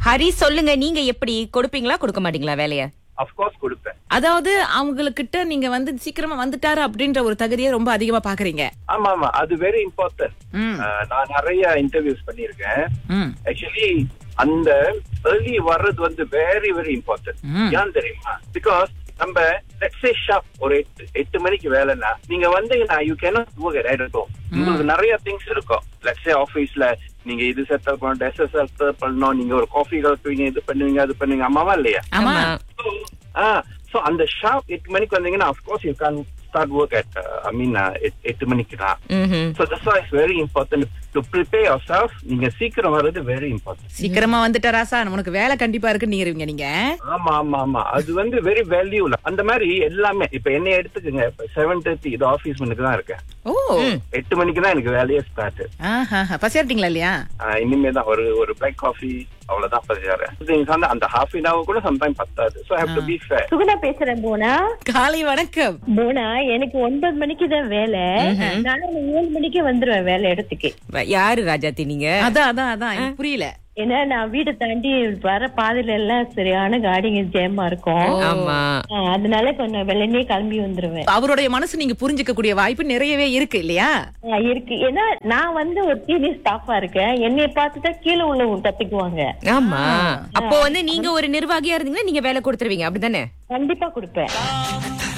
ஹரி சொல்லுங்க நீங்க எப்படி கொடுப்பீங்களா கொடுக்க மாட்டீங்களா வேலைய அப்கோர்ஸ் கொடுப்பேன் அதாவது அவங்களுக்கிட்ட நீங்க வந்து சீக்கிரமா வந்துட்டாரு அப்படின்ற ஒரு தகுதியை ரொம்ப அதிகமா பாக்குறீங்க ஆமா ஆமா அது வெரி இம்பார்ட்டன்ட் ம், நான் நிறைய இன்டர்வியூஸ் பண்ணியிருக்கேன் ம், ஆக்சுவலி அந்த ஏர்லி வர்றது வந்து வெரி வெரி இம்பார்ட்டன்ட் ம். ஏன் தெரியுமா பிகாஸ் நம்ம லெட்ஸ் சே ஷாப் ஒரு எட்டு எட்டு மணிக்கு வேலைன்னா நீங்க வந்தீங்கன்னா you cannot work at right home. உங்களுக்கு நிறைய திங்ஸ் இருக்கும் லெட்ஸ் சே ஆபீஸ்ல நீங்க இது செட்டில் பண்ணணும் எஸ்எஸ் செட்டில் பண்ணணும் நீங்க ஒரு காஃபி கலக்குவீங்க இது பண்ணுவீங்க அது பண்ணுவீங்க அம்மாவா இல்லையா ஆமா ஆ சோ அந்த ஷாப் எட்டு மணிக்கு வந்தீங்கன்னா of course you can start work at I mean எட்டு மணிக்கு தான் ம்ஹும். So that's why it's very important to prepare yourself. நீங்க சீக்கிரம் வர்றது வெரி இம்பார்ட்டன்ட் சீக்கிரமா வந்துட்டா ராசா உனக்கு வேலை கண்டிப்பா இருக்குன்னு நீங்க நீங்க ஆமா ஆமா ஆமா அது வந்து வெரி வேல்யூல அந்த மாதிரி எல்லாமே இப்ப என்னை எடுத்துக்கங்க இப்ப செவன் தேர்ட்டி இது ஆபீஸ் மணிக்கு தான் இருக்கேன் ஓ எட்டு மணிக்கு தான் எனக்கு வேலையே ஸ்டார்ட் ஆஹா பசியாட்டிங்களா இல்லையா இனிமே தான் ஒரு ஒரு பிளாக் காஃபி அவ்வளவுதான் பசியாறேன் Things வந்து அந்த ஹாஃப் அன் ஹவர் கூட சம்டைம் பத்தாது so have to be fair Suguna பேசுறேன் போனா காலை வணக்கம் போனா எனக்கு ஒன்பது மணிக்கு தான் வேலை நானும் ஏழு மணிக்கு வந்துருவேன் வேலை இடத்துக்கு யாரு ராஜாத்தி நீங்க அதான் அதான் அதான் எனக்கு புரியல ஏன்னா நான் வீட்டை தாண்டி வர பாதையில எல்லாம் சரியான காடிங்க ஜேமா இருக்கும் ஆமா ஆ, அதனால கொஞ்சம் வெள்ளனே கிளம்பி வந்துருவேன் அவருடைய மனசு நீங்க புரிஞ்சுக்க கூடிய வாய்ப்பு நிறையவே இருக்கு இல்லையா ஆ, இருக்கு ஏன்னா நான் வந்து ஒரு சீனியர் ஸ்டாஃபா இருக்கேன் என்னைய பார்த்துதான் கீழே உள்ளவங்க கத்துக்குவாங்க ஆமா அப்போ வந்து நீங்க ஒரு நிர்வாகியா இருந்தீங்கன்னா நீங்க வேலை கொடுத்துருவீங்க அப்படிதானே கண்டிப்பா கொடுப்பேன்